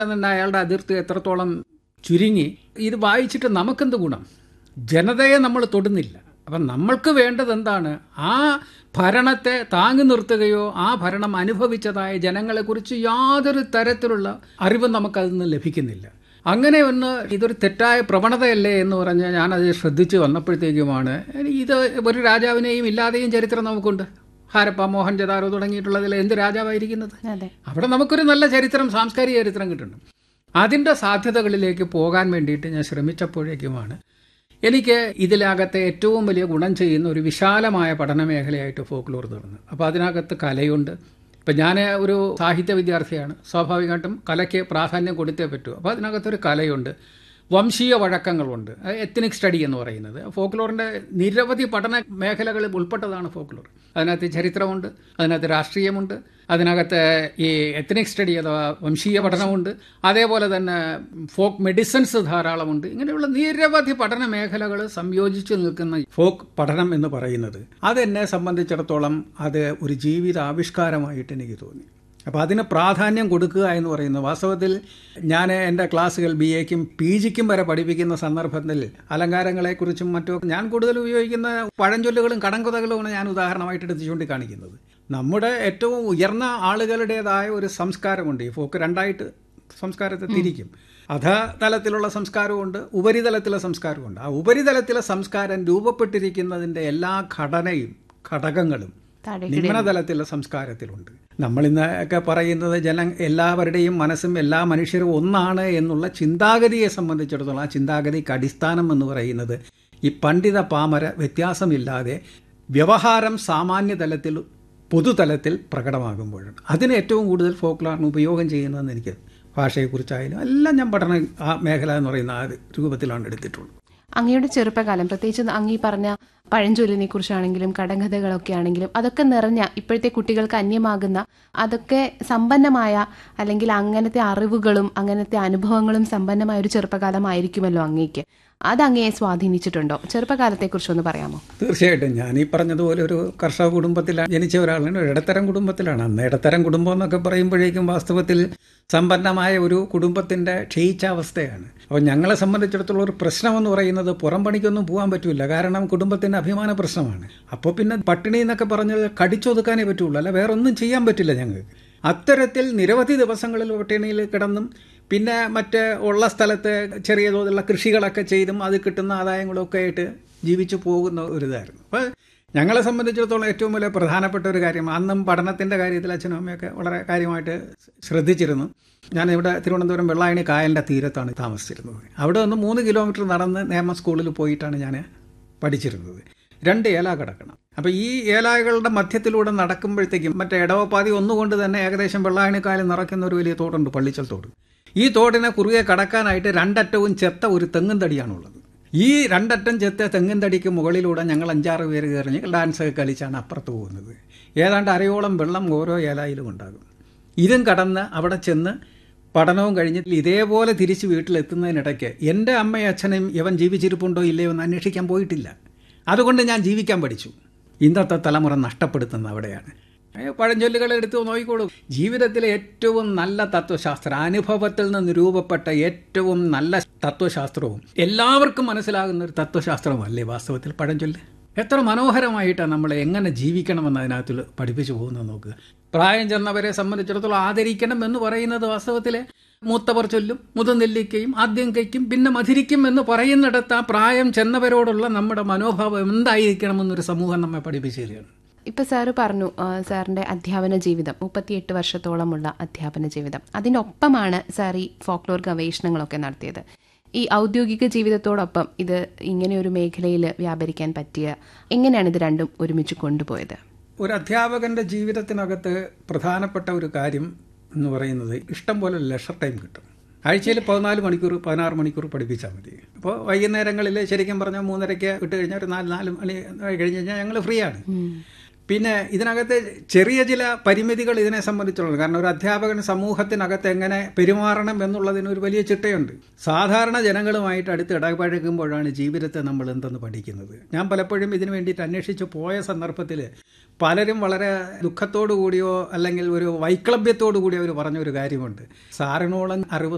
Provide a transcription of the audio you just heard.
എന്നുണ്ട് അയാളുടെ അതിർത്തി എത്രത്തോളം ചുരുങ്ങി ഇത് വായിച്ചിട്ട് നമുക്കെന്ത് ഗുണം ജനതയെ നമ്മൾ തൊടുന്നില്ല അപ്പം നമ്മൾക്ക് വേണ്ടത് എന്താണ് ആ ഭരണത്തെ താങ്ങി നിർത്തുകയോ ആ ഭരണം അനുഭവിച്ചതായ ജനങ്ങളെക്കുറിച്ച് യാതൊരു തരത്തിലുള്ള അറിവും നമുക്കതിൽ നിന്ന് ലഭിക്കുന്നില്ല അങ്ങനെ ഒന്ന് ഇതൊരു തെറ്റായ പ്രവണതയല്ലേ എന്ന് പറഞ്ഞ് ഞാനത് ശ്രദ്ധിച്ച് വന്നപ്പോഴത്തേക്കുമാണ് ഇത് ഒരു രാജാവിനെയും ഇല്ലാതെയും ചരിത്രം നമുക്കുണ്ട് ഹാരപ്പ മോഹൻ ജദാരോ തുടങ്ങിയിട്ടുള്ളതിൽ എന്ത് രാജാവായിരിക്കുന്നത് അതെ അവിടെ നമുക്കൊരു നല്ല ചരിത്രം സാംസ്കാരിക ചരിത്രം കിട്ടുന്നുണ്ട് അതിൻ്റെ സാധ്യതകളിലേക്ക് പോകാൻ വേണ്ടിയിട്ട് ഞാൻ ശ്രമിച്ചപ്പോഴേക്കുമാണ് എനിക്ക് ഇതിനകത്തെ ഏറ്റവും വലിയ ഗുണം ചെയ്യുന്ന ഒരു വിശാലമായ പഠന മേഖലയായിട്ട് ഫോക്ലോർ തീർന്നു അപ്പോൾ അതിനകത്ത് കലയുണ്ട് ഇപ്പം ഞാൻ ഒരു സാഹിത്യ വിദ്യാർത്ഥിയാണ് സ്വാഭാവികമായിട്ടും കലയ്ക്ക് പ്രാധാന്യം കൊടുത്തേ പറ്റൂ അപ്പോൾ അതിനകത്തൊരു കലയുണ്ട് വംശീയ വഴക്കങ്ങളുണ്ട് എത്തനിക് സ്റ്റഡി എന്ന് പറയുന്നത് ഫോക്ലോറിൻ്റെ നിരവധി പഠന മേഖലകളിൽ ഉൾപ്പെട്ടതാണ് ഫോക്ലോർ അതിനകത്ത് ചരിത്രമുണ്ട് അതിനകത്ത് രാഷ്ട്രീയമുണ്ട് അതിനകത്ത് ഈ എത്തനിക് സ്റ്റഡി അഥവാ വംശീയ പഠനമുണ്ട് അതേപോലെ തന്നെ ഫോക്ക് മെഡിസിൻസ് ധാരാളമുണ്ട് ഇങ്ങനെയുള്ള നിരവധി പഠന മേഖലകൾ സംയോജിച്ച് നിൽക്കുന്ന ഫോക്ക് പഠനം എന്ന് പറയുന്നത് അതെന്നെ സംബന്ധിച്ചിടത്തോളം അത് ഒരു ജീവിത ആവിഷ്കാരമായിട്ട് എനിക്ക് തോന്നി അപ്പോൾ അതിന് പ്രാധാന്യം കൊടുക്കുക എന്ന് പറയുന്നത് വാസ്തവത്തിൽ ഞാൻ എൻ്റെ ക്ലാസ്സുകൾ ബി എക്കും പി ജിക്കും വരെ പഠിപ്പിക്കുന്ന സന്ദർഭത്തിൽ അലങ്കാരങ്ങളെക്കുറിച്ചും മറ്റും ഞാൻ കൂടുതൽ ഉപയോഗിക്കുന്ന പഴഞ്ചൊല്ലുകളും കടങ്കഥകളുമാണ് ഞാൻ ഉദാഹരണമായിട്ട് എടുത്ത് ചൂണ്ടിക്കാണിക്കുന്നത് നമ്മുടെ ഏറ്റവും ഉയർന്ന ആളുകളുടേതായ ഒരു സംസ്കാരമുണ്ട് ഈ ഫോക്ക് രണ്ടായിട്ട് സംസ്കാരത്തെ തിരിക്കും അധതലത്തിലുള്ള സംസ്കാരമുണ്ട് ഉപരിതലത്തിലെ സംസ്കാരമുണ്ട് ആ ഉപരിതലത്തിലെ സംസ്കാരം രൂപപ്പെട്ടിരിക്കുന്നതിൻ്റെ എല്ലാ ഘടനയും ഘടകങ്ങളും നിമ്നതലത്തിലെ സംസ്കാരത്തിലുണ്ട് നമ്മൾ ഇന്നൊക്കെ പറയുന്നത് ജന എല്ലാവരുടെയും മനസ്സും എല്ലാ മനുഷ്യരും ഒന്നാണ് എന്നുള്ള ചിന്താഗതിയെ സംബന്ധിച്ചിടത്തോളം ആ ചിന്താഗതിക്ക് അടിസ്ഥാനം എന്ന് പറയുന്നത് ഈ പണ്ഡിത പാമര വ്യത്യാസമില്ലാതെ വ്യവഹാരം സാമാന്യ തലത്തിൽ പൊതുതലത്തിൽ പ്രകടമാകുമ്പോഴാണ് അതിന് ഏറ്റവും കൂടുതൽ ഫോക്ലോറിന് ഉപയോഗം ചെയ്യുന്നതെന്ന് എനിക്ക് ഭാഷയെക്കുറിച്ചായാലും എല്ലാം ഞാൻ പഠന ആ മേഖല എന്ന് പറയുന്ന ആ രൂപത്തിലാണ് എടുത്തിട്ടുള്ളത് അങ്ങയുടെ ചെറുപ്പകാലം പ്രത്യേകിച്ച് അങ്ങീ പറഞ്ഞ പഴഞ്ചൊല്ലിനെ കുറിച്ചാണെങ്കിലും കടങ്കഥകളൊക്കെ ആണെങ്കിലും അതൊക്കെ നിറഞ്ഞ ഇപ്പോഴത്തെ കുട്ടികൾക്ക് അന്യമാകുന്ന അതൊക്കെ സമ്പന്നമായ അല്ലെങ്കിൽ അങ്ങനത്തെ അറിവുകളും അങ്ങനത്തെ അനുഭവങ്ങളും സമ്പന്നമായ ഒരു ചെറുപ്പകാലമായിരിക്കുമല്ലോ അങ്ങേക്ക് അത് അങ്ങയെ സ്വാധീനിച്ചിട്ടുണ്ടോ ചെറുപ്പകാലത്തെക്കുറിച്ചൊന്ന് പറയാമോ തീർച്ചയായിട്ടും ഞാൻ ഈ പറഞ്ഞതുപോലെ ഒരു കർഷക കുടുംബത്തിലാണ് ജനിച്ച ഒരാളാണ് ഒരു ഇടത്തരം കുടുംബത്തിലാണ് അന്ന് ഇടത്തരം കുടുംബം എന്നൊക്കെ പറയുമ്പോഴേക്കും വാസ്തവത്തിൽ സമ്പന്നമായ ഒരു കുടുംബത്തിൻ്റെ ക്ഷയിച്ച അവസ്ഥയാണ് അപ്പോൾ ഞങ്ങളെ സംബന്ധിച്ചിടത്തോളം ഒരു പ്രശ്നമെന്ന് പറയുന്നത് പുറം പണിക്കൊന്നും പോകാൻ പറ്റില്ല കാരണം കുടുംബത്തിൻ്റെ അഭിമാന പ്രശ്നമാണ് അപ്പോൾ പിന്നെ പട്ടിണി എന്നൊക്കെ പറഞ്ഞാൽ കടിച്ചൊതുക്കാനേ പറ്റുള്ളൂ അല്ല വേറെ ഒന്നും ചെയ്യാൻ പറ്റില്ല ഞങ്ങൾക്ക് അത്തരത്തിൽ നിരവധി ദിവസങ്ങളിൽ പട്ടിണിയിൽ കിടന്നും പിന്നെ മറ്റ് ഉള്ള സ്ഥലത്ത് ചെറിയ തോതിലുള്ള കൃഷികളൊക്കെ ചെയ്തും അത് കിട്ടുന്ന ആദായങ്ങളൊക്കെ ആയിട്ട് ജീവിച്ചു പോകുന്ന ഒരു ഇതായിരുന്നു അപ്പോൾ ഞങ്ങളെ സംബന്ധിച്ചിടത്തോളം ഏറ്റവും വലിയ പ്രധാനപ്പെട്ട ഒരു കാര്യം അന്നും പഠനത്തിൻ്റെ കാര്യത്തിൽ അച്ഛനും അമ്മയൊക്കെ വളരെ കാര്യമായിട്ട് ശ്രദ്ധിച്ചിരുന്നു ഞാൻ ഇവിടെ തിരുവനന്തപുരം വെള്ളായണി കായലിൻ്റെ തീരത്താണ് താമസിച്ചിരുന്നത് അവിടെ നിന്ന് മൂന്ന് കിലോമീറ്റർ നടന്ന് നിയമ സ്കൂളിൽ പോയിട്ടാണ് ഞാൻ പഠിച്ചിരുന്നത് രണ്ട് ഏല കിടക്കണം അപ്പോൾ ഈ ഏലായകളുടെ മധ്യത്തിലൂടെ നടക്കുമ്പോഴത്തേക്കും മറ്റേ ഇടവപ്പാതി ഒന്നുകൊണ്ട് തന്നെ ഏകദേശം വെള്ളായണിക്കായൽ നിറയ്ക്കുന്ന ഒരു വലിയ തോടുണ്ട് പള്ളിച്ചൽ തോട് ഈ തോടിനെ കുറുകെ കടക്കാനായിട്ട് രണ്ടറ്റവും ചെത്ത ഒരു തെങ്ങും തടിയാണുള്ളത് ഈ രണ്ടറ്റം ചെത്ത തെങ്ങും തടിക്ക് മുകളിലൂടെ ഞങ്ങൾ അഞ്ചാറ് പേര് കയറി ഡാൻസ് ഒക്കെ കളിച്ചാണ് അപ്പുറത്ത് പോകുന്നത് ഏതാണ്ട് അരയോളം വെള്ളം ഓരോ ഏലായിലും ഉണ്ടാകും ഇതും കടന്ന് അവിടെ ചെന്ന് പഠനവും കഴിഞ്ഞിട്ട് ഇതേപോലെ തിരിച്ച് വീട്ടിലെത്തുന്നതിനിടയ്ക്ക് എൻ്റെ അമ്മയും അച്ഛനും ഇവൻ ജീവിച്ചിരിപ്പുണ്ടോ ഇല്ലയോ എന്ന് അന്വേഷിക്കാൻ പോയിട്ടില്ല അതുകൊണ്ട് ഞാൻ ജീവിക്കാൻ പഠിച്ചു ഇന്നത്തെ തലമുറ നഷ്ടപ്പെടുത്തുന്ന അവിടെയാണ് പഴഞ്ചൊല്ലുകൾ എടുത്ത് നോക്കിക്കോളൂ ജീവിതത്തിലെ ഏറ്റവും നല്ല തത്വശാസ്ത്രം അനുഭവത്തിൽ നിന്ന് രൂപപ്പെട്ട ഏറ്റവും നല്ല തത്വശാസ്ത്രവും എല്ലാവർക്കും മനസ്സിലാകുന്ന ഒരു തത്വശാസ്ത്രമല്ലേ വാസ്തവത്തിൽ പഴഞ്ചൊല്ല് എത്ര മനോഹരമായിട്ടാണ് നമ്മൾ എങ്ങനെ ജീവിക്കണമെന്ന് അതിനകത്ത് പഠിപ്പിച്ചു പോകുന്നത് നോക്കുക പ്രായം ചെന്നവരെ സംബന്ധിച്ചിടത്തോളം ആദരിക്കണം എന്ന് പറയുന്നത് വാസ്തവത്തിലെ മൂത്തവർ ചൊല്ലും മുതുനെല്ലിക്കയും ആദ്യം കൈക്കും പിന്നെ മധുരിക്കും എന്ന് പറയുന്നിടത്ത് ആ പ്രായം ചെന്നവരോടുള്ള നമ്മുടെ മനോഭാവം എന്തായിരിക്കണമെന്നൊരു സമൂഹം നമ്മെ പഠിപ്പിച്ചു തരികയാണ് ഇപ്പൊ സാറ് പറഞ്ഞു സാറിന്റെ അധ്യാപന ജീവിതം മുപ്പത്തിയെട്ട് വർഷത്തോളമുള്ള അധ്യാപന ജീവിതം അതിനൊപ്പമാണ് സാർ ഈ ഫോക്ലോർ ഗവേഷണങ്ങളൊക്കെ നടത്തിയത് ഈ ഔദ്യോഗിക ജീവിതത്തോടൊപ്പം ഇത് ഇങ്ങനെ ഒരു മേഖലയിൽ വ്യാപരിക്കാൻ പറ്റിയ എങ്ങനെയാണ് ഇത് രണ്ടും ഒരുമിച്ച് കൊണ്ടുപോയത് ഒരു അധ്യാപകന്റെ ജീവിതത്തിനകത്ത് പ്രധാനപ്പെട്ട ഒരു കാര്യം എന്ന് പറയുന്നത് ഇഷ്ടം പോലെ ലെഷർ ടൈം കിട്ടും ആഴ്ചയിൽ പതിനാല് മണിക്കൂർ പതിനാറ് മണിക്കൂർ പഠിപ്പിച്ചാൽ മതി അപ്പോൾ വൈകുന്നേരങ്ങളിൽ ശരിക്കും പറഞ്ഞാൽ മൂന്നരയ്ക്ക് വിട്ട് കഴിഞ്ഞാൽ ഒരു നാല് നാല് മണി കഴിഞ്ഞ് കഴിഞ്ഞാൽ ഞങ്ങൾ ഫ്രീ ആണ് പിന്നെ ഇതിനകത്ത് ചെറിയ ചില പരിമിതികൾ ഇതിനെ സംബന്ധിച്ചുള്ളത് കാരണം ഒരു അധ്യാപകൻ സമൂഹത്തിനകത്ത് എങ്ങനെ പെരുമാറണം എന്നുള്ളതിന് ഒരു വലിയ ചിട്ടയുണ്ട് സാധാരണ ജനങ്ങളുമായിട്ട് അടുത്ത് ഇടപഴകുമ്പോഴാണ് ജീവിതത്തെ നമ്മൾ എന്തെന്ന് പഠിക്കുന്നത് ഞാൻ പലപ്പോഴും ഇതിനു വേണ്ടിയിട്ട് അന്വേഷിച്ച് പോയ സന്ദർഭത്തിൽ പലരും വളരെ ദുഃഖത്തോടു കൂടിയോ അല്ലെങ്കിൽ ഒരു വൈക്ലഭ്യത്തോടു കൂടിയോ അവർ പറഞ്ഞൊരു കാര്യമുണ്ട് സാറിനോളം അറിവ്